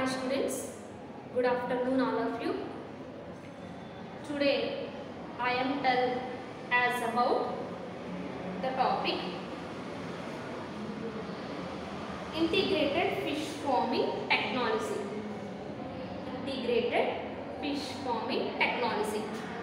students, good afternoon all of you. Today I am tell as about the topic integrated fish farming technology. Integrated fish farming technology.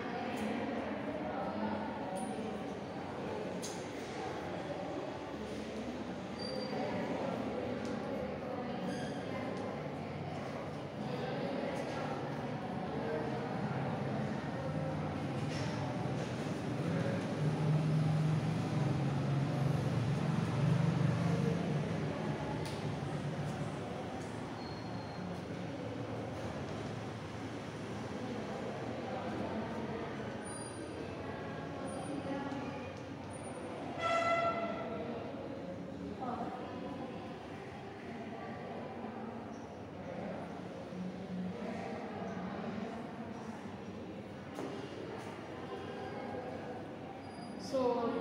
So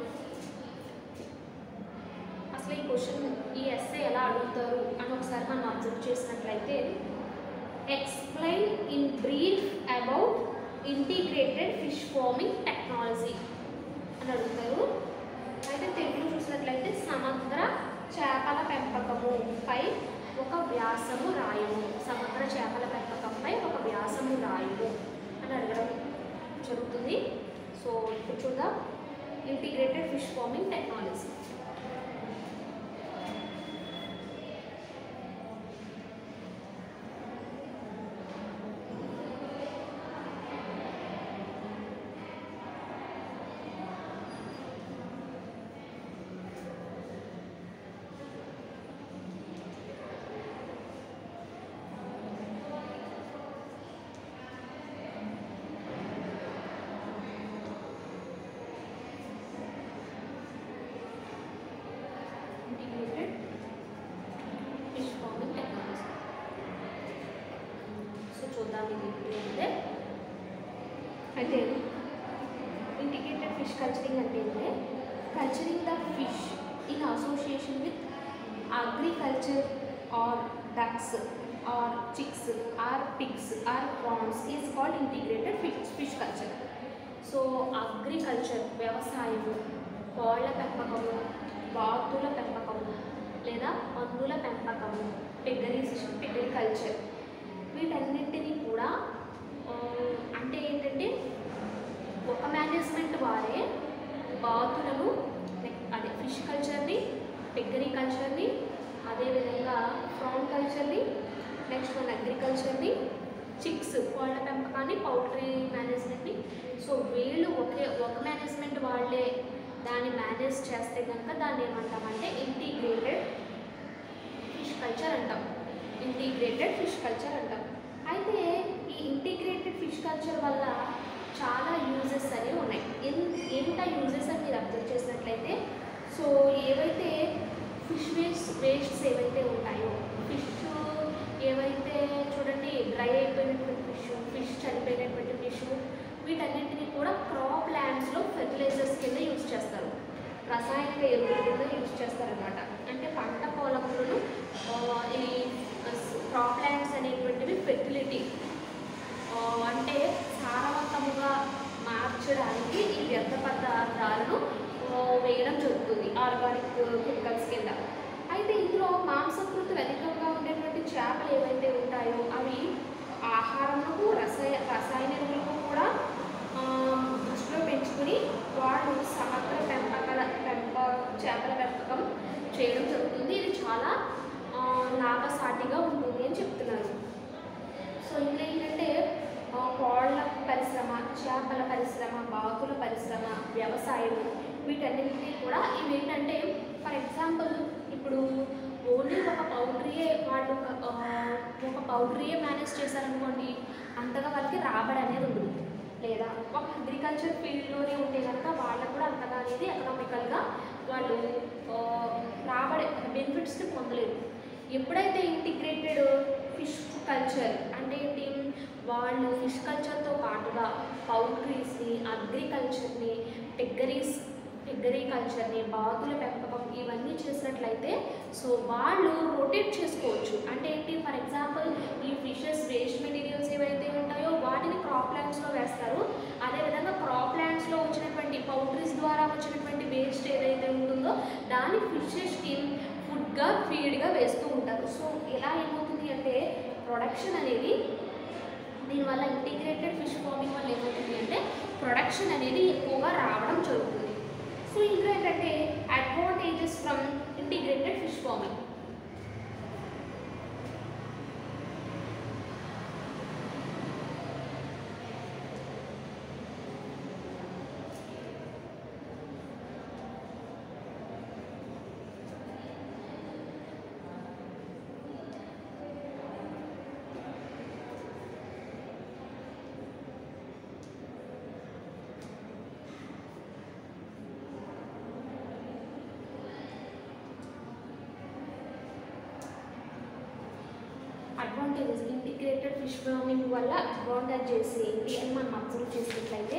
అసలు ఈ question ఈ SA ఎలా అడుగుతారు అని ఒకసారి మనం observe చేసినట్లయితే explain in brief about integrated fish farming technology అని అడుగుతారు అయితే తెలుగులో చూసినట్లయితే సమగ్ర చేపల పెంపకము పై ఒక వ్యాసము రాయము సమగ్ర చేపల పెంపకంపై ఒక వ్యాసము రాయము అని అడగడం జరుగుతుంది సో ఇప్పుడు చూద్దాం integrated fish farming technology integrated fish farming technology so చూద్దాం ఇది ఏంటంటే అయితే ఇంటిగ్రేటెడ్ ఫిష్ కల్చరింగ్ అంటే ఏంటంటే culturing the fish in association with agriculture or ducks or chicks or pigs or prawns is called integrated fish fish culture so agriculture వ్యవసాయము కోళ్ళ పెంపకము బాతుల పెంపకము లేదా మందుల పెంపకము పెగ్గరీస్ పెగ్గరీ కల్చర్ వీటన్నింటినీ కూడా ఆ, అంటే ఏంటంటే ఒక మేనేజ్మెంట్ వారే బాతులను like అదే ఫిష్ కల్చర్ని పెగ్గరీ కల్చర్ని అదేవిధంగా ప్రాన్ కల్చర్ని నెక్స్ట్ మన అగ్రికల్చర్ని చిక్స్ కోళ్ళ పెంపకాన్ని పౌల్ట్రీ మేనేజ్మెంట్ని సో వీళ్ళు ఒకే ఒక మేనేజ్మెంట్ వాళ్ళే దాన్ని మేనేజ్ చేస్తే కనుక దాన్ని ఏమంటామంటే ఇంటిగ్రేటెడ్ ఫిష్ కల్చర్ అంటాం ఇంటిగ్రేటెడ్ ఫిష్ కల్చర్ అంటాం అయితే ఈ ఇంటిగ్రేటెడ్ ఫిష్ కల్చర్ వల్ల చాలా యూజెస్ అనేవి ఉన్నాయి ఎన్ ఎంత యూజెస్ అని మీరు అబ్జర్వ్ చేసినట్లయితే సో ఏవైతే ఫిష్ వేస్ట్ వేస్ట్స్ ఏవైతే ఉంటాయో ఫిష్ ఏవైతే చూడండి డ్రై అయిపోయినటువంటి ఫిష్ ఫిష్ చనిపోయినటువంటి ఫిష్ వీటన్నింటినీ కూడా క్రాప్ ల్యాండ్స్లో ఫెర్టిలైజర్స్ కింద యూజ్ చేస్తారు రసాయనిక ఎరువుల కింద యూజ్ చేస్తారనమాట అంటే పంట పొలములను ఆ, ఈ క్రాప్ ల్యాండ్స్ అనేటువంటివి ఫెర్టిలిటీ అంటే సారవంతముగా మార్చడానికి ఈ వ్యర్థ పదార్థాలను ఆ, వేయడం జరుగుతుంది ఆర్గానిక్ కెమికల్స్ కింద అయితే ఇందులో మాంసకృతులు అధికంగా ఉండేటువంటి చేపలు ఏవైతే ఉంటాయో అవి ఆహారములకు రసాయ రసాయన ఎరువులకు కూడా ఆ, దృష్టిలో పెంచుకుని వాళ్ళు సమగ్ర పెంపకల పెంప చేపల పెంపకం చేయడం జరుగుతుంది ఇది చాలా ఆ, లాభసాటిగా ఉంటుంది అని చెప్తున్నారు సో ఇందులో ఏంటంటే ఆ, కోళ్ళ పరిశ్రమ చేపల పరిశ్రమ బాతుల పరిశ్రమ వ్యవసాయం వీటన్నింటినీ కూడా ఇవి ఏంటంటే ఫర్ ఎగ్జాంపుల్ ఇప్పుడు ఓన్లీ ఒక పౌల్ట్రీయే వాళ్ళు ఒక ఆ, ఒక పౌల్ట్రీయే మేనేజ్ చేశారనుకోండి అంతగా వాళ్ళకి రాబడి అనేది ఉండదు లేదా ఒక అగ్రికల్చర్ ఫీల్డ్లోనే ఉంటే కనుక వాళ్ళకు కూడా అంతగా అనేది ఎకనామికల్గా వాళ్ళు ఆ, రాబడి బెనిఫిట్స్ని పొందలేరు ఎప్పుడైతే ఇంటిగ్రేటెడ్ ఫిష్ కల్చర్ అంటే ఏంటి వాళ్ళు ఫిష్ కల్చర్తో పాటుగా పౌల్ట్రీస్ని అగ్రికల్చర్ని పెగ్గరీస్ పెగ్గరీ కల్చర్ని బాతుల పెంపకం ఇవన్నీ చేసినట్లయితే సో వాళ్ళు రొటేట్ చేసుకోవచ్చు అంటే ఏంటి ఫర్ ఎగ్జాంపుల్ ఈ పౌల్ట్రీస్ ద్వారా వచ్చినటువంటి వేస్ట్ ఏదైతే ఉంటుందో దాన్ని ఫిషెస్కి ఫుడ్గా ఫీడ్గా వేస్తూ ఉంటారు సో ఎలా ఏమవుతుంది అంటే ప్రొడక్షన్ అనేది దీనివల్ల ఇంటిగ్రేటెడ్ ఫిష్ ఫార్మింగ్ వల్ల ఏమవుతుంది అంటే ప్రొడక్షన్ అనేది ఎక్కువగా రావడం జరుగుతుంది సో ఇంకా ఏంటంటే advantages from integrated fish farming advantages integrated fish farming వల్ల అడ్వాంటేజెస్ ఏంటి అని మనం అబ్జర్వ్ చేసినట్లయితే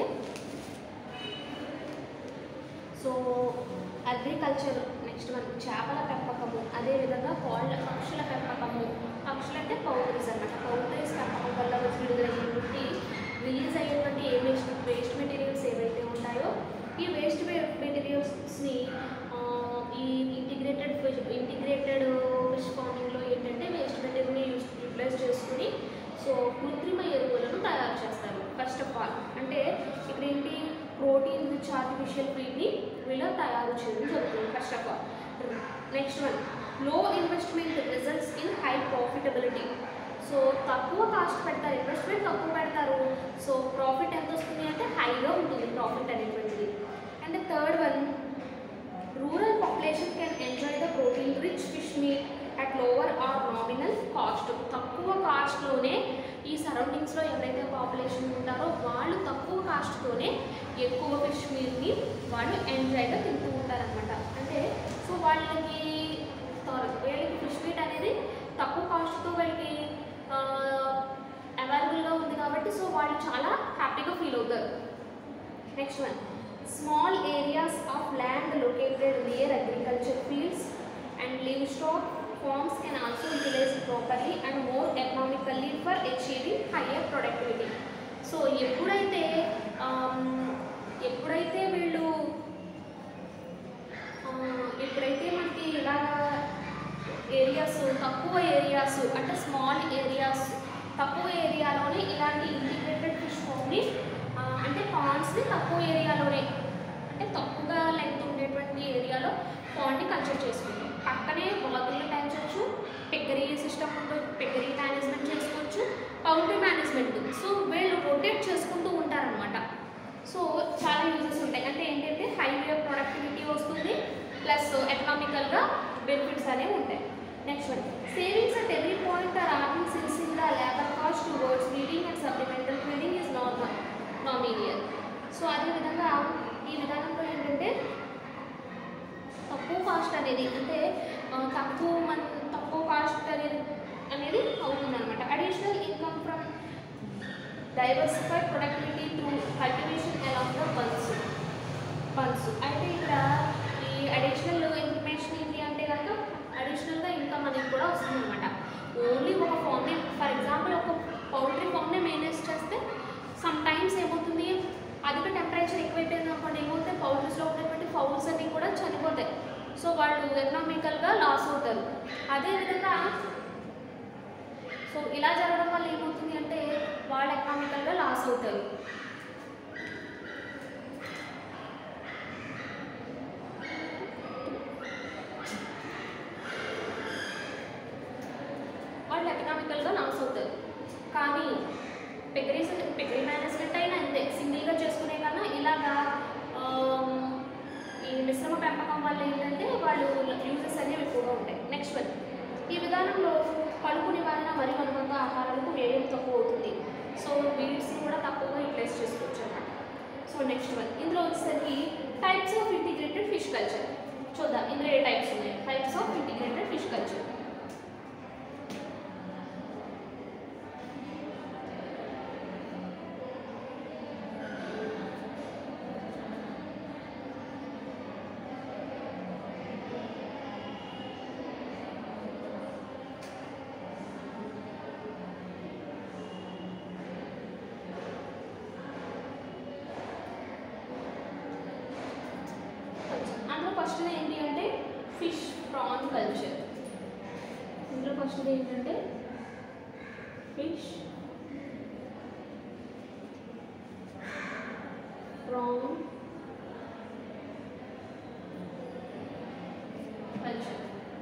సో అగ్రికల్చర్ నెక్స్ట్ మనం చేపల పెంపకము అదేవిధంగా కోళ్ళ పక్షుల పెంపకము పక్షులు అంటే పౌల్ట్రీస్ అన్నమాట పౌల్ట్రీస్ పెంపకం వల్ల వచ్చి విడుదలయ్యేటువంటి రిలీజ్ అయ్యేటువంటి ఏ వేస్ట్ వేస్ట్ మెటీరియల్స్ ఏవైతే ఉంటాయో ఈ వేస్ట్ మెటీరియల్స్ని ఈ ఇంటిగ్రేటెడ్ ఫిష్ ఇంటిగ్రేటెడ్ ఫిష్ ఫార్మింగ్లో ఏంటంటే వేస్ట్ మెటీరియల్ని యూస్ యూటిలైజ్ చేసుకుని సో కృత్రిమ ఎరువులను తయారు చేస్తారు ఫస్ట్ ఆఫ్ ఆల్ అంటే ఇక్కడ ఏంటి ప్రోటీన్ రిచ్ ఆర్టిఫిషియల్ ఫీడ్ని వీళ్ళు తయారు చేయడం జరుగుతుంది first of all next one low investment results in high profitability so తక్కువ కాస్ట్ పెడతారు ఇన్వెస్ట్మెంట్ తక్కువ పెడతారు సో ప్రాఫిట్ ఎంత వస్తుంది అంటే హైగా ఉంటుంది ప్రాఫిట్ అనేటువంటిది and third one rural population can enjoy the protein rich fish meat at lower or nominal cost తక్కువ కాస్ట్లోనే ఈ సరౌండింగ్స్లో ఎవరైతే పాపులేషన్ ఉంటారో వాళ్ళు తక్కువ కాస్ట్తోనే ఎక్కువ ఫిష్ మీట్ని వాళ్ళు ఎంజాయ్గా తింటూ ఉంటారనమాట అంటే సో వాళ్ళకి త్వర- వీళ్ళకి ఫిష్ మీట్ అనేది తక్కువ కాస్ట్తో వీళ్ళకి అవైలబుల్గా ఉంది కాబట్టి సో వాళ్ళు చాలా హ్యాపీగా ఫీల్ అవుతారు next one small areas of land located near agriculture fields and livestock farms can also utilize properly and more economically for achieving higher productivity so ఎప్పుడైతే ఆమ్, ఎప్పుడైతే వీళ్ళు ఆ, ఎప్పుడైతే మనకి ఇలాగా ఏరియాస్ తక్కువ ఏరియాస్ అంటే స్మాల్ ఏరియాస్ తక్కువ ఏరియాలోనే ఇలాంటి ఇంటిగ్రేటెడ్ ఫిష్ ఫామ్ని అంటే పాండ్స్ని తక్కువ ఏరియాలోనే అంటే తక్కువగా లెంగ్త్ ఉండేటువంటి ఏరియాలో పాండ్ని కల్చర్ చేసుకుంటాం పక్కనే బాతులను పెంచవచ్చు పెగ్గరీ సిస్టమ్ ఉంటుంది పెగ్గరీ మేనేజ్మెంట్ చేసుకోవచ్చు పౌల్ట్రీ మేనేజ్మెంట్ సో వీళ్ళు రొటేట్ చేసుకుంటూ ఉంటారనమాట సో చాలా యూజెస్ ఉంటాయి అంటే ఏంటంటే హైవే ప్రొడక్టివిటీ వస్తుంది ప్లస్ ఎకనామికల్గా బెనిఫిట్స్ అనేవి ఉంటాయి next one savings at every point or earning since in the labour cost towards feeding and supplemental feeding is normal nominal so అదేవిధంగా ఈ విధానంలో ఏంటంటే తక్కువ కాస్ట్ అనేది అంటే ఆ, తక్కువ మన తక్కువ కాస్ట్ అనేది అనేది అవుతుందన్నమాట additional income from diversified productivity through cultivation along the bunds bunds అయితే ఇక్కడ ఈ అడిషనల్ ఇన్ఫర్మేషన్ ఏంటి అంటే కనుక అడిషనల్గా ఇన్కమ్ అనేది కూడా వస్తుంది అనమాట ఓన్లీ ఒక ఫామ్ని ఫర్ ఎగ్జాంపుల్ ఒక పౌల్ట్రీ ఫామ్ని మేనేజ్ చేస్తే సమ్ టైమ్స్ ఏమవుతుంది అధిక టెంపరేచర్ ఎక్కువైపోయింది అనుకోండి ఏమవుతాయి పౌల్ట్రీస్లో ఉన్నటువంటి ఫౌల్స్ అన్నీ కూడా చనిపోతాయి సో వాళ్ళు ఎకనామికల్గా లాస్ అవుతారు అదేవిధంగా సో ఇలా జరగడం వల్ల ఏమవుతుంది అంటే వాళ్ళు ఎకనామికల్గా లాస్ అవుతారు వాళ్ళు ఎకనామికల్గా లాస్ అవుతారు కానీ పెగరీస్ పెగరీ మేనేజ్మెంట్ అయినా అంతే సింగిల్గా చేసుకునే కన్నా ఇలాగా ఆమ్, ఈ మిశ్రమ పెంపకం వల్ల ఏంటంటే వాళ్ళు యూజెస్ అనేవి ఎక్కువగా ఉంటాయి నెక్స్ట్ వన్ ఈ విధానంలో కలుపు నివారణ మరియు అనుబంధ ఆహారాలకు వ్యయం తక్కువ అవుతుంది సో వీడ్స్ని కూడా తక్కువగా యూటిలైజ్ చేసుకోవచ్చు అన్నమాట సో నెక్స్ట్ వన్ ఇందులో వచ్చేసరికి types of integrated fish culture చూద్దాం ఇందులో ఏ టైప్స్ ఉన్నాయి types of integrated fish culture first ఏంటంటే ఫిష్ ప్రాన్ కల్చర్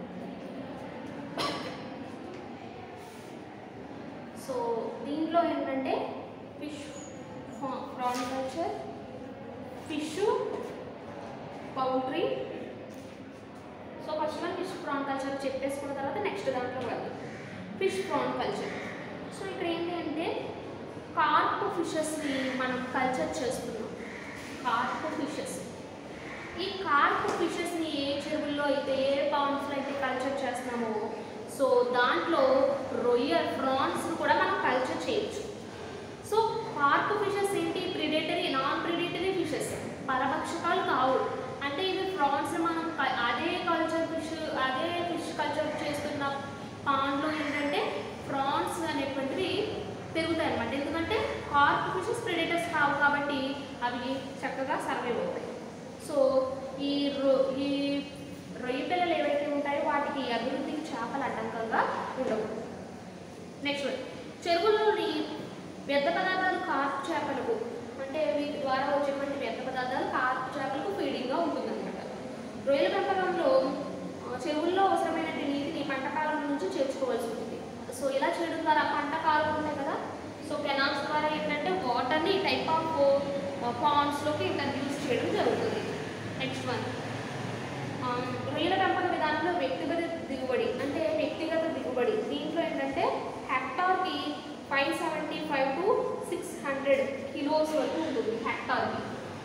సో దీంట్లో ఏంటంటే fish prawn culture fish poultry so first మనం ఫిష్ ప్రాన్ కల్చర్ చెప్పేసుకున్న తర్వాత నెక్స్ట్ దాంట్లో వెళ్దాం ఫిష్ ప్రాన్ కల్చర్ సో ఇక్కడ ఏంటి అంటే కార్ప్ ఫిషెస్ని మనం కల్చర్ చేస్తున్నాం కార్ప్ ఫిషెస్ ఈ కార్ప్ ఫిషెస్ని ఏ చెరువుల్లో అయితే ఏ పాండ్స్లో అయితే కల్చర్ చేస్తున్నామో సో దాంట్లో రొయ్య ప్రాన్స్ కూడా మనం కల్చర్ చేయొచ్చు సో కార్ప్ ఫిషెస్ ఏంటి ప్రిడేటరీ నాన్ ప్రిడేటరీ ఫిషెస్ పరభక్షకాలు కావు అంటే ఇవి ప్రాన్స్ మనం క- అదే కల్చర్ ఫిష్ అదే ఫిష్ కల్చర్ చేస్తున్న పాండ్లో ఏంటంటే ప్రాన్స్ అనేటువంటివి పెరుగుతాయి అన్నమాట ఎందుకంటే కార్ప్ ఫిషెస్ ప్రిడేటర్స్ కావు కాబట్టి అవి చక్కగా సర్వైవ్ అవుతాయి సో ఈ రొ ఈ రొయ్య పిల్లలు ఏవైతే ఉంటాయో వాటికి అభివృద్ధికి చేపలు అడ్డంకంగా ఉండవు నెక్స్ట్ వన్ చెరువుల్లోని వ్యర్థ పదార్థాలు కార్ప్ చేపలకు అంటే వీటి ద్వారా వచ్చేటువంటి వ్యర్థ పదార్థాలు కార్ప్ చేపలకు ఫీడింగ్గా ఉంటుందన్నమాట రొయ్యల పెంపకంలో ఆ, చెరువుల్లో అవసరమైన నీటిని పంట కాలం నుంచి చేర్చుకోవాల్సి ఉంటుంది సో ఇలా చేయడం ద్వారా పంట కాలం ఉంటాయి కదా సో కెనాల్స్ ద్వారా ఏంటంటే వాటర్ని ఈ టైప్ ఆఫ్ పాండ్స్లోకి ఇంట్రడ్యూస్ చేయడం జరుగుతుంది నెక్స్ట్ వన్ ఆ, రొయ్యల పెంపక విధానంలో వ్యక్తిగత దిగుబడి అంటే వ్యక్తిగత దిగుబడి దీంట్లో ఏంటంటే హెక్టార్కి five seventy five to six hundred kilos వరకు ఉంటుంది హెక్టార్కి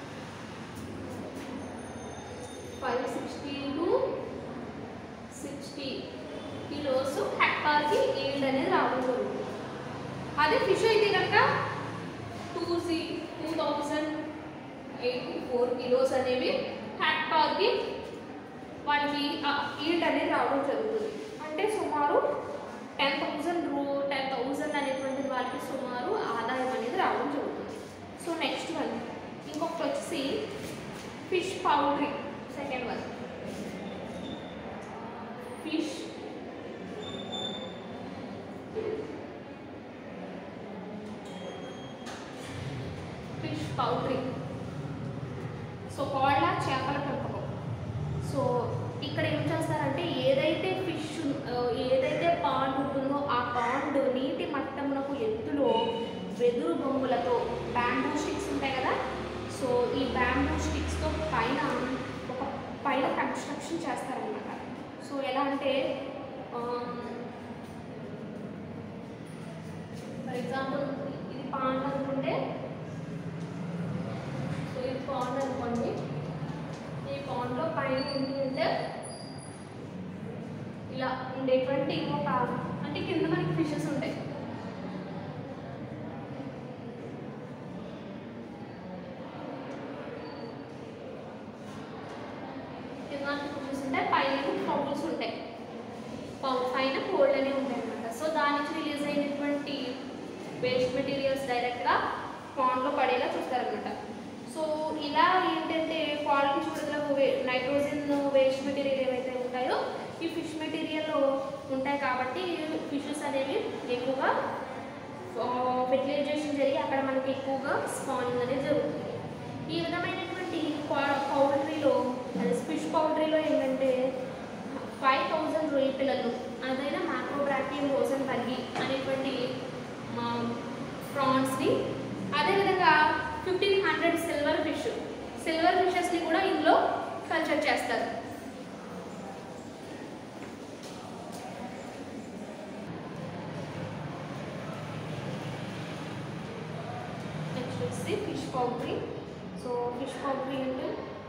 five sixty to sixty kilos హెక్టార్కి ఈల్డ్ అనేది రావడం జరుగుతుంది అదే ఫిష్ అయితే కనుక two C two thousand eighty four kilos అనేవి హెక్టార్కి వాటికి ఈల్డ్ అనేది రావడం జరుగుతుంది అంటే సుమారు టెన్ థౌజండ్ రూ టెన్ థౌజండ్ అనేటువంటిది వాళ్ళకి సుమారు ఆదాయం అనేది రావడం జరుగుతుంది సో నెక్స్ట్ వన్ ఇంకొకటి వచ్చేసి fish poultry second one fish fish poultry so కోళ్ళ చేపల పెంపకం సో ఇక్కడ ఏం చేస్తారంటే ఏదైతే ఫిష్ ఏదైతే పాండ్ ఉంటుందో ఆ పాండ్ నీటి మట్టమునకు ఎత్తులో వెదురు బొమ్మలతో బ్యాంబూ స్టిక్స్ ఉంటాయి కదా సో ఈ బ్యాంబూ స్టిక్స్తో పైన ఒక పైన కన్స్ట్రక్షన్ చేస్తారనమాట సో ఎలా అంటే ఫర్ ఎగ్జాంపుల్ ఇది పాండ్ అనుకుంటే సో ఇది పాండ్ అనుకోండి ఈ పాండ్లో పైన ఏంటి అంటే ఇలా ఉండేటువంటి ఒక అంటే కింద మనకి ఫిషెస్ ఉంటాయి కింద ఫిషెస్ ఉంటాయి పైన పౌల్స్ ఉంటాయి పౌ- పైన కోల్డ్ అనేవి ఉంటాయి అనమాట సో దాని నుంచి రిలీజ్ అయినటువంటి వేస్ట్ మెటీరియల్స్ డైరెక్ట్గా పాండ్లో పడేలా చూస్తారనమాట సో ఇలా ఏంటంటే పాల్ నుంచి విడుదలకు నైట్రోజన్ వేస్ట్ మెటీరియల్ ఏవైతే ఉంటాయో ఈ ఫిష్ మెటీరియల్లో ఉంటాయి కాబట్టి ఫిషెస్ అనేవి ఎక్కువగా ఫెర్టిలైజేషన్ జరిగి అక్కడ మనకి ఎక్కువగా స్పానింగ్ అనేది జరుగుతుంది ఈ విధమైనటువంటి పౌల్ట్రీలో అదే ఫిష్ పౌల్ట్రీలో ఏంటంటే ఫైవ్ థౌజండ్ రొయ్య పిల్లలు అదైనా మ్యాక్రోబ్రాకియం రోజన్ బర్గి అనేటువంటి ప్రాన్స్ని అదేవిధంగా fifteen hundred silver fish silver ఫిషెస్ని కూడా ఇందులో కల్చర్ చేస్తారు నెక్స్ట్ వచ్చి fish poultry so fish poultry అంటే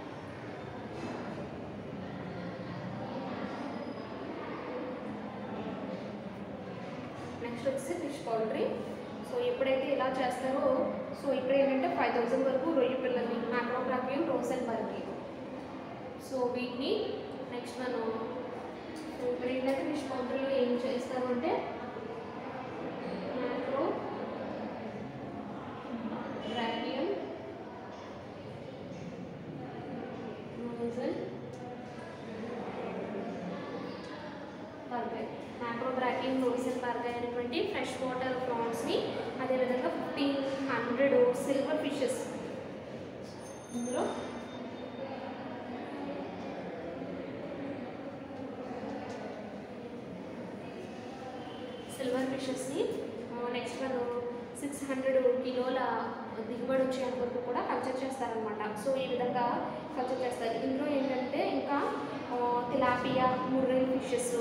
నెక్స్ట్ వచ్చి ఫిష్ పౌల్ట్రీ సో ఎప్పుడైతే ఇలా చేస్తారో సో ఇక్కడ ఏంటంటే ఫైవ్ థౌసండ్ వరకు రొయ్య పిల్లల్ని మ్యాక్రోబ్రాకియం రోసెల్ బర్కి సో వీటిని నెక్స్ట్ మనం సో ఇక్కడ ఏంటంటే ఫిష్ పౌల్ట్రీలో ఏం చేస్తారు అంటే Macrobrachium rosenbergii Macrobrachium ఉండేటువంటి ఫ్రెష్ వాటర్ ప్రాన్స్ని అదేవిధంగా ఫిఫ్టీన్ హండ్రెడ్ సిల్వర్ ఫిషెస్ ఇందులో సిల్వర్ ఫిషెస్ని నెక్స్ట్ వన్ సిక్స్ హండ్రెడ్ కిలోల దిగుబడి వచ్చేంత వరకు కూడా కల్చర్ చేస్తారనమాట సో ఈ విధంగా కల్చర్ చేస్తారు ఇందులో ఏంటంటే ఇంకా ఆ, tilapia murrel fishes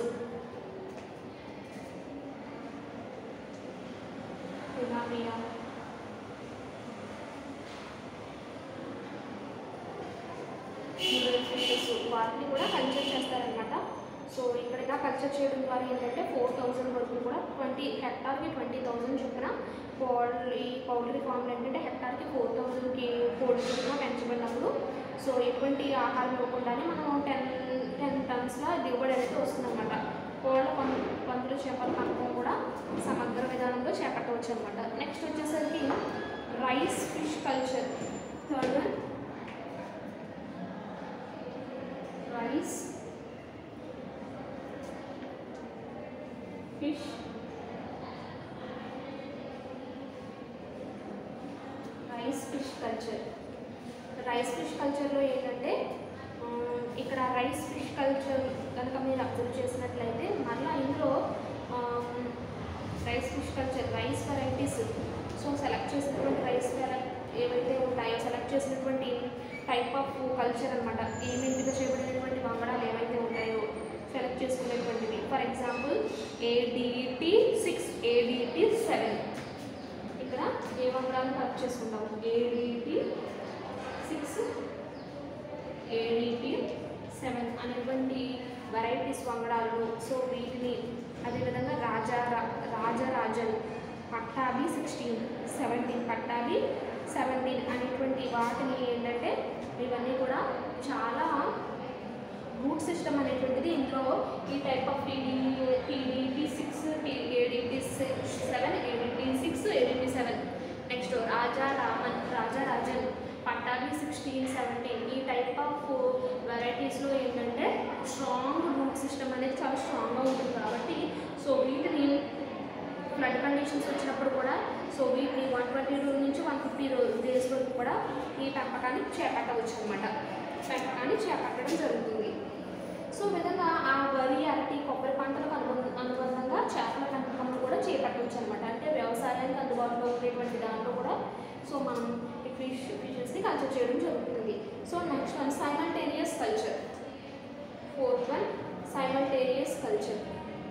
tilapia murrel fishes వాటిని కూడా కల్చర్ చేస్తారనమాట సో ఇక్కడ ఇలా కల్చర్ చేయడం ద్వారా ఏంటంటే ఫోర్ థౌజండ్ వరకు కూడా ట్వంటీ హెక్టార్కి ట్వంటీ థౌజండ్ చొప్పున పౌల్ట్రీ పౌల్ట్రీ ఫామ్లు ఏంటంటే హెక్టార్కి ఫోర్ థౌజండ్కి కోడి చొప్పున పెంచబడినప్పుడు సో ఎటువంటి ఆహారం ఇవ్వకుండానే మనం టెన్ టెన్ టన్స్ల దిగుబడి అనేది వస్తుందన్నమాట కోళ్ళ పం పందులు చేపల పెంపకం కూడా సమగ్ర విధానంలో చేపట్టవచ్చు అనమాట నెక్స్ట్ వచ్చేసరికి rice fish culture third one rice fish rice fish culture rice fish కల్చర్లో ఏంటంటే ఆ, ఇక్కడ రైస్ ఫిష్ కల్చర్ కనుక మీరు అబ్జర్వ్ చేసినట్లయితే మళ్ళీ ఇందులో rice fish culture rice varieties so select చేసినటువంటి రైస్ ఏవైతే ఉంటాయో సెలెక్ట్ చేసినటువంటి టైప్ ఆఫ్ కల్చర్ అనమాట ఏమి ఎంపిక చేయబడినటువంటి వంగడాలు ఏవైతే ఉంటాయో సెలెక్ట్ చేసుకునేటువంటివి for example ADT six ADT seven ఇక్కడ ఏ వంగడాలను కలెక్ట్ చేసుకుంటాము ఏడిటి సిక్స్ ఏడిటి సెవెన్ అనేటువంటి వెరైటీస్ వంగడాలు సో వీటిని అదేవిధంగా Raja Rajarajan Pattabhi sixteen seventeen Pattabhi seventeen అనేటువంటి వాటిని ఏంటంటే ఇవన్నీ కూడా చాలా రూట్ సిస్టమ్ అనేటువంటిది ఇందులో ఈ type of TD TDP six ADP seven ADP six ADP seven next Raja Raman Raja Rajan Pattabhi sixteen seventeen ఈ టైప్ ఆఫ్ వెరైటీస్లో ఏంటంటే స్ట్రాంగ్ రూట్ సిస్టమ్ అనేది చాలా స్ట్రాంగ్గా ఉంటుంది కాబట్టి సో వీటిని ఫ్లడ్ కండిషన్స్ వచ్చినప్పుడు కూడా సో వీటిని వన్ ట్వంటీ రోజు నుంచి వన్ ఫిఫ్టీ డేస్ వరకు కూడా ఈ పెంపకాన్ని చేపట్టవచ్చు అనమాట పెంపకాన్ని చేపట్టడం జరుగుతుంది సో ఈ విధంగా ఆ వరి అరటి కొబ్బరి పంటలకు అనుబంధ అనుబంధంగా చేపల పెంపకం కూడా చేపట్టవచ్చు అనమాట అంటే వ్యవసాయానికి అందుబాటులో ఉండేటువంటి దాంట్లో కూడా సో మనం ఈ ఫిష్ ఫిషెస్ని కల్చర్ చేయడం జరుగుతుంది so next one simultaneous culture fourth one simultaneous culture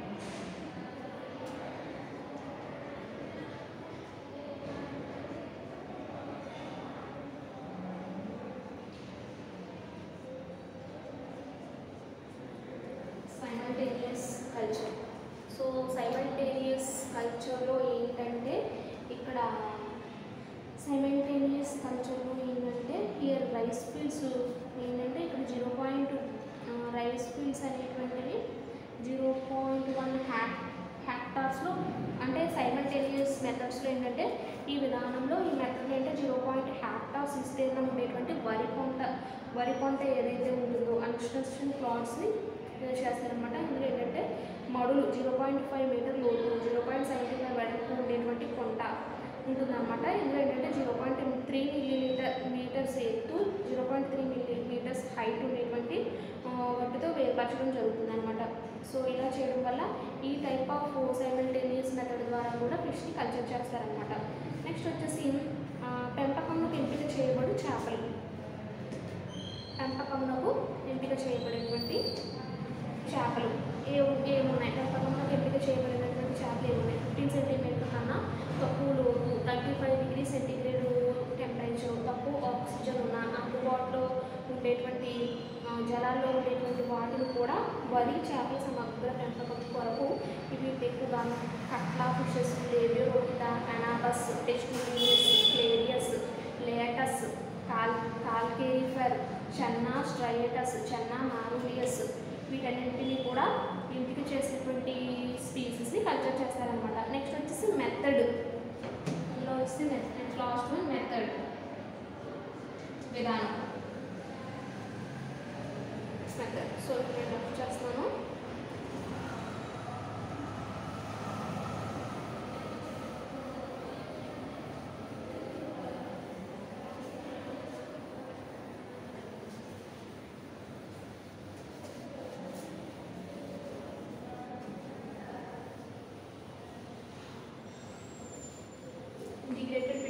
simultaneous culture so simultaneous కల్చర్లో ఏంటంటే ఇక్కడ సైమల్టేనియస్ కల్చర్లో ఏంటంటే హియర్ రైస్ ఫీల్డ్స్ ఏంటంటే ఇక్కడ జీరో పాయింట్ రైస్ ఫీల్డ్స్ అనేటువంటివి జీరో పాయింట్ వన్ హ్యాక్ హ్యాక్టార్స్లో అంటే సైమల్టేనియస్ మెథడ్స్లో ఏంటంటే ఈ విధానంలో ఈ మెథడ్ అంటే జీరో పాయింట్ హ్యాక్టార్స్ విస్తీర్ణం ఉండేటువంటి వరి పంట వరి పంట ఏదైతే ఉంటుందో అన్స్ట్రక్షన్ ప్లాట్స్ని చేస్తారనమాట ఇందులో ఏంటంటే మడులు జీరో పాయింట్ ఫైవ్ మీటర్ లోతు జీరో పాయింట్ సెవెంటీ ఫైవ్ వెడల్పు ఉండేటువంటి కొంట ఉంటుందన్నమాట ఇందులో ఏంటంటే zero point three millimetre metres ఎత్తు zero point three millimetres height ఉండేటువంటి ఆ, వాటితో వేర్పరచడం జరుగుతుంది అనమాట సో ఇలా చేయడం వల్ల ఈ టైప్ ఆఫ్ సైమల్టేనియస్ మెథడ్ ద్వారా కూడా ఫిష్ని కల్చర్ చేస్తారనమాట నెక్స్ట్ వచ్చేసి ఆ, పెంపకంలోకి ఎంపిక చేయబడు చేపలు పెంపకంలోకి ఎంపిక చేయబడేటువంటి చేపలు ఏ ఏమున్నాయి పెంపకంలోకి ఎంపిక చేయబడినటువంటి చేపలు ఏమున్నాయి ఫిఫ్టీన్ సెంటీమీటర్ కన్నా తక్కువ లోతు thirty five degree centigrade temperature తక్కువ ఆక్సిజన్ ఉన్న అందుబాటులో ఉండేటువంటి ఆ, జలాల్లో ఉండేటువంటి వాటిని కూడా వరి చేపల సమగ్ర పెంపకం కొరకు ఇవి ఎక్కువగా catla fishes Labeo rohita Anabas testudineus Clarias Lates కాల్ calcarifer Channa striatus Channa marulius వీటన్నింటినీ కూడా ఎంపిక చేసినటువంటి స్పీసీస్ని కల్చర్ చేస్తారనమాట నెక్స్ట్ వచ్చేసి మెథడ్ ఇందులో వచ్చి మెథడ్ లాస్ట్ వన్ మెథడ్ విధానం మెథడ్ సో నేను రఫ్ చేస్తాను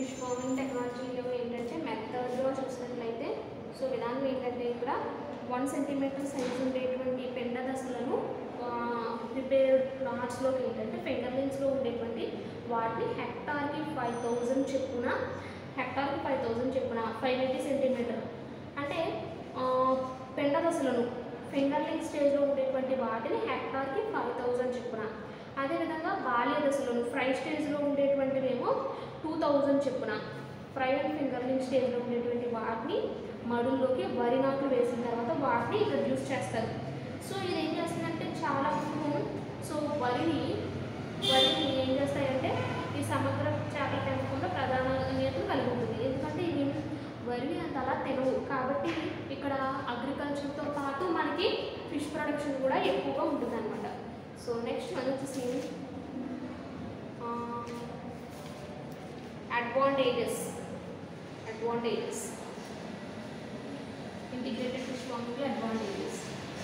ఫిష్ ఫార్మింగ్ టెక్నాలజీలో ఏంటంటే మెథడ్లో చూసినట్లయితే సో విధానం ఏంటంటే ఇక్కడ వన్ సెంటీమీటర్ సైజు ఉండేటువంటి పెండ దశలను ప్రిపేర్డ్ ప్లాట్స్లోకి ఏంటంటే ఫింగర్లింగ్స్లో ఉండేటువంటి వాటిని హెక్టార్కి ఫైవ్ థౌజండ్ చెప్పున హెక్టార్కి ఫైవ్ థౌజండ్ చెప్పున ఫైవ్ ఎయిటీ సెంటీమీటర్ అంటే ఆ, పెండ దశలను ఫింగర్లింగ్ స్టేజ్లో ఉండేటువంటి వాటిని హెక్టార్కి ఫైవ్ థౌజండ్ చెప్పున అదేవిధంగా బాల్య దశలను ఫ్రై స్టేజ్లో ఉండేటువంటివేమో టూ థౌజండ్ చెప్పున ఫ్రై అండ్ ఫింగర్లింగ్ స్టేజ్లో ఉండేటువంటి వాటిని మడుల్లోకి వరి నాట్లు వేసిన తర్వాత వాటిని ఇక్కడ యూస్ చేస్తారు సో ఇది ఏం చేస్తుందంటే చాలా వరకు సో వరిని వరిని ఏం చేస్తాయంటే ఈ సమగ్ర చేపల పెంపకంలో ప్రధానీయతను కలిగి ఉంటుంది ఎందుకంటే ఇవి వరిని అంత అలా తినవు కాబట్టి ఇక్కడ అగ్రికల్చర్తో పాటు మనకి ఫిష్ ప్రొడక్షన్ కూడా ఎక్కువగా ఉంటుంది అనమాట సో నెక్స్ట్ మనం వచ్చేసి advantages advantages integrated fish farming advantages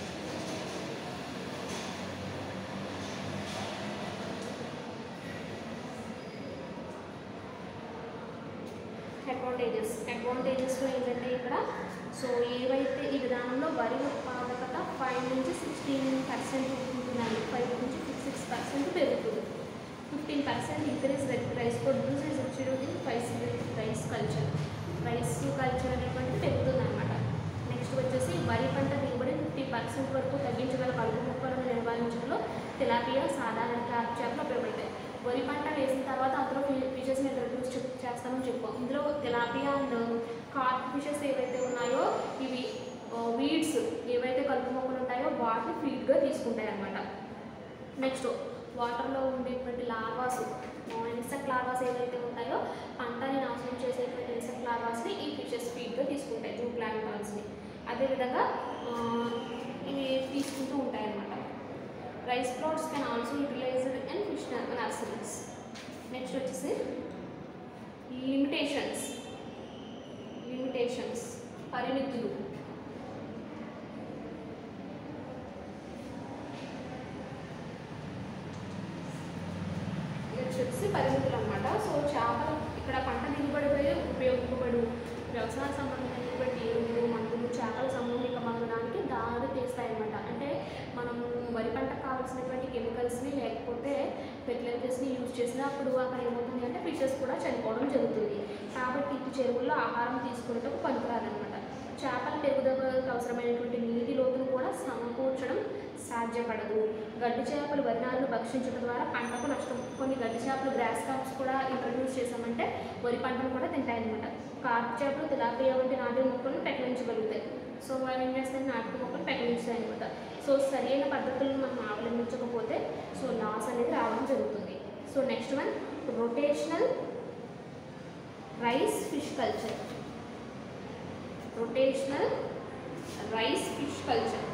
advantages అడ్వాంటేజెస్లో ఏంటంటే ఇక్కడ సో ఏవైతే ఈ విధానంలో వరి ఉత్పాదకత ఫైవ్ నుంచి సిక్స్టీన్ పర్సెంట్ ఉంటుందండి ఫైవ్ నుంచి సిక్స్ పర్సెంట్ పెరుగుతుంది fifteen percent increase rice produce is achieved in rice rice culture rice culture అనేటువంటి పెరుగుతుంది అనమాట నెక్స్ట్ వచ్చేసి వరి పంట దిగుబడి ఫిఫ్టీ పర్సెంట్ వరకు తగ్గించగల కలుపు మొక్కలను నిర్వహించడంలో తిలాపియా సాధారణ క్రాప్ చేపలు ఉపయోగపడతాయి వరి పంట వేసిన తర్వాత అందులో ఫిషెస్ని ఇంట్రడ్యూస్ చేస్తామని చెప్పాం ఇందులో తిలాపియా అండ్ కార్ప్ ఫిషెస్ ఏవైతే ఉన్నాయో ఇవి వీడ్స్ ఏవైతే కలుపు మొక్కలు ఉంటాయో వాటిని ఫీడ్గా తీసుకుంటాయి అన్నమాట నెక్స్ట్ వాటర్లో ఉండేటువంటి లార్వాస్ ఇన్సెక్ట్ లార్వాస్ ఏవైతే ఉంటాయో పంటని నాశనం చేసేటువంటి ఇన్సెక్ట్ లార్వాస్ని ఈ ఫిషెస్ ఫీడ్గా తీసుకుంటాయి జూ ప్లాంటాన్స్ని అదేవిధంగా ఆ, ఇవి తీసుకుంటూ ఉంటాయి అన్నమాట rice plots can also utilized in fish nurseries next వచ్చేసి లిమిటేషన్స్ లిమిటేషన్స్ పరిమితులు నెక్స్ట్ వచ్చేసి పరిమితులు అనమాట సో చేపలు ఇక్కడ పంట దిగుబడిపై ఉపయోగింపబడు వ్యవసాయ సంబంధమైనటువంటి ఎరువులు మందులు చేపల సమూహిక మరణానికి దారి తీస్తాయన్నమాట అంటే మనం వరి పంటకు కావాల్సినటువంటి కెమికల్స్ని లేకపోతే ఫెర్టిలైజర్స్ని యూజ్ చేసినప్పుడు అక్కడ ఏమవుతుంది అంటే ఫిషెస్ కూడా చనిపోవడం జరుగుతుంది కాబట్టి ఇది చెరువుల్లో ఆహారం తీసుకునేటప్పుడు పనికిరాదనమాట చేపల పెరుగుదలకు అవసరమైనటువంటి నీటి లోతును కూడా సమకూర్చడం సాధ్యపడదు గడ్డి చేపలు వరినాలను భక్షించడం ద్వారా పంటకు నష్టం కొన్ని గడ్డి చేపలు గ్రాస్ కాప్స్ కూడా ఇంట్రడ్యూస్ చేసామంటే వరి పంటను కూడా తింటాయన్నమాట కార్ప్ చేపలు తిలాపియా వంటి నాటి మొక్కలను పెకలించగలుగుతాయి సో అవి ఏం చేస్తాయి నాటు మొక్కలు పెకలించుతాయి అనమాట సో సరైన పద్ధతులను మనం అవలంబించకపోతే సో లాస్ అనేది రావడం జరుగుతుంది so next one rotational rice fish culture rotational rice fish culture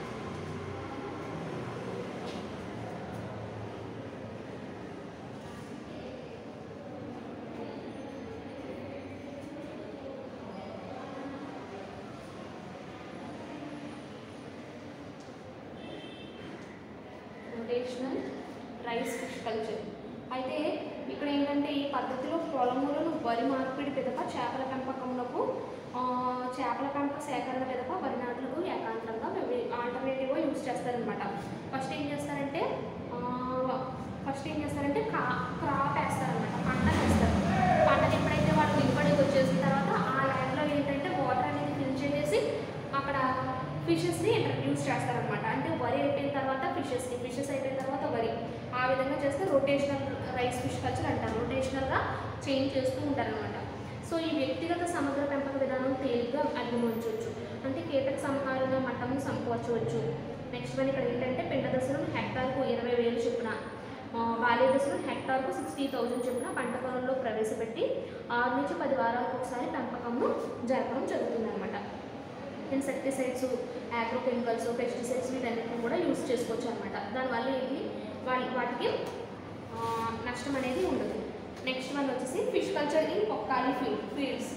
rotational rice fish culture అయితే ఇక్కడ ఏంటంటే ఈ పద్ధతిలో పొలములను వరి మార్పిడి పిదప చేపల పెంపకములకు ఆ, చేపల పెంపక సేకరణ పిదప వరి నాట్లకు ఏకాంతంగా ఆల్టర్నేటివ్గా యూజ్ చేస్తారనమాట ఫస్ట్ ఏం చేస్తారంటే ఫస్ట్ ఏం చేస్తారంటే క్రా క్రాప్ వేస్తారనమాట పంట వేస్తారు పంటను ఎప్పుడైతే వాళ్ళు దిగుబడికి వచ్చేసిన తర్వాత ఆ ల్యాండ్లో ఏంటంటే వాటర్ అనేది ఫిల్ చేసేసి అక్కడ ఫిషెస్ని ఇంట్రడ్యూస్ చేస్తారనమాట అంటే వరి అయిపోయిన తర్వాత ఫిషెస్ని ఫిషెస్ అయిపోయిన తర్వాత వరి ఆ విధంగా చేస్తే రొటేషనల్ రైస్ ఫిష్ కల్చర్ అంటారు రొటేషనల్గా చేంజ్ చేస్తూ ఉంటారనమాట సో ఈ వ్యక్తిగత సమగ్ర పెంపక విధానం తేలిగ్గా అధిగమించవచ్చు అంటే కీటక సంహారణ మట్టం సమకూర్చవచ్చు నెక్స్ట్ వన్ ఇక్కడ ఏంటంటే పిండ దశలో హెక్టార్కు ఇరవై వేలు చొప్పున ఆ, బాల్య దశలో హెక్టార్కు సిక్స్టీ థౌజండ్ చొప్పున పంట పొలంలో ప్రవేశపెట్టి ఆరు నుంచి పది వారాలకు ఒకసారి పెంపకము జరపడం జరుగుతుందన్నమాట ఇన్సెక్టిసైడ్స్ ఆగ్రో కెమికల్స్ పెస్టిసైడ్స్ వీటన్నిటిని కూడా యూస్ చేసుకోవచ్చు అనమాట దానివల్ల ఇది వాళ్ళ వాటికి ఆ, నష్టం అనేది ఉండదు నెక్స్ట్ వన్ వచ్చేసి fish culture in Pokkali field fields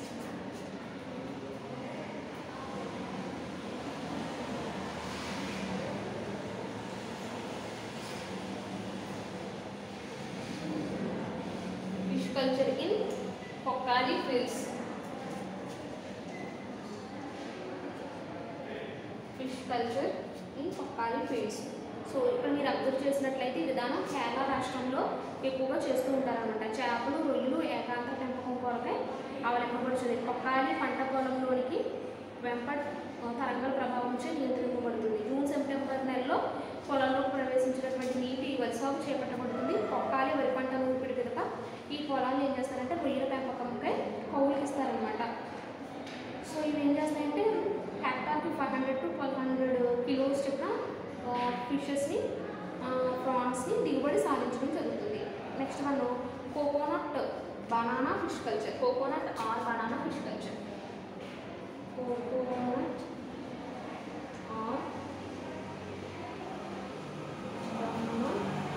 fish culture in Pokkali fields fish culture in Pokkali fields so ఇక్కడ మీరు అబ్జర్వ్ చేసినట్లయితే ఈ విధానం కేరళ రాష్ట్రంలో ఎక్కువగా చేస్తూ ఉంటారన్నమాట చేపలు రొయ్యలు ఏకాంత పెంపకం కొరకై అవలంబించబడుతుంది కొక్కాలి పంట పొలంలోనికి వెంపట్ ఆ, తరంగాల ప్రభావంచే నియంత్రింపబడుతుంది జూన్ సెప్టెంబర్ నెలలో పొలంలోకి ప్రవేశించినటువంటి నీటి వరి సాగు చేపట్టబడుతుంది కొక్కాలి వరి పంట ఊపిరి పిదప ఈ పొలాన్ని ఏం చేస్తారంటే రొయ్యల పెంపకంకై కౌలుకి ఇస్తారనమాట సో ఇవి ఏం చేస్తాయంటే హెక్టార్కి five hundred to twelve hundred kilos చొప్పున ఫిషెస్ని ప్రాన్స్ని దిగుబడి సాధించడం జరుగుతుంది next one coconut banana fish culture coconut or banana fish culture coconut or banana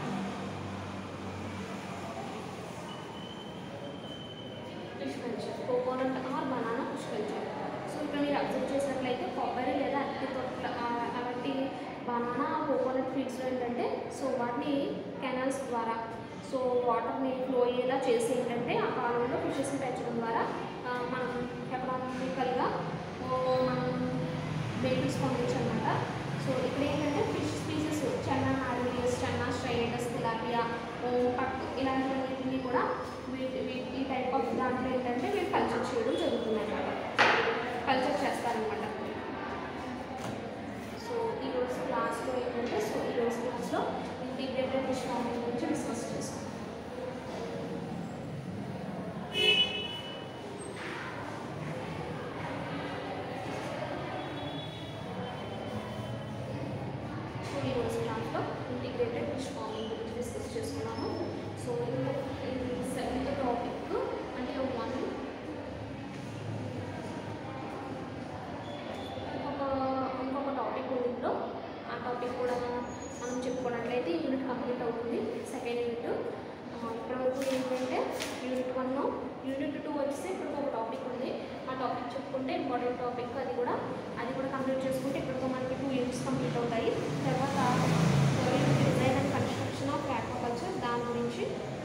fish culture coconut or banana fish culture so ఇక్కడ మీరు అబ్జర్వ్ చేసినట్లయితే కొబ్బరి లేదా అరటి తోటల ఆ- అలాంటి బనానా కోకోనట్ ఫీడ్స్లో ఏంటంటే సో వాటిని కెనాల్స్ ద్వారా సో వాటర్ని ఫ్లో అయ్యేలా చేసి ఏంటంటే ఆ కాలంలో ఫిషెస్ని పెంచడం ద్వారా ఆ, మనం ఎకనామికల్గా మనం బెనిఫిట్స్ పొందొచ్చు అనమాట సో ఇక్కడ ఏంటంటే ఫిష్ స్పీసెస్ చెన్నా నాడియస్ చెన్నా స్ట్రైడస్ తిలాపియా పట్టు ఇలాంటివన్నిటిని కూడా వీటి వీటి ఈ టైప్ ఆఫ్ దాంట్లో ఏంటంటే వీళ్ళు కల్చర్ చేయడం జరుగుతుంది అనమాట కల్చర్ చేస్తారనమాట సో ఈ రోజు క్లాస్లో ఏంటంటే సో ఈ రోజు క్లాస్లో ఇంటిగ్రేటెడ్ ఫిష్ ఫార్మింగ్ గురించి డిస్కస్ చేస్తాం సో ఈ రోజు క్లాస్లో ఇంటిగ్రేటెడ్ ఫిష్ ఫార్మింగ్ గురించి డిస్కస్ చేసుకున్నాము సో ఇది సెకండ్ టాపిక్ అంటే వన్ ఇంకొక ఇంకొక టాపిక్ ఉంది ఇందులో ఆ టాపిక్ కూడా మనం చెప్పుకున్నట్లయితే ఈ యూనిట్ కంప్లీట్ అవుతుంది సెకండ్ యూనిట్ ఇప్పటివరకు ఏంటంటే యూనిట్ వన్ యూనిట్ టూ వచ్చేసి ఇప్పుడు ఒక టాపిక్ ఉంది ఆ టాపిక్ చెప్పుకుంటే ఇంపార్టెంట్ టాపిక్ అది కూడా అది కూడా కంప్లీట్ చేసుకుంటే ఇప్పటితో మనకి టూ యూనిట్స్ కంప్లీట్ అవుతాయి తర్వాత design and construction of aquaculture దాని గురించి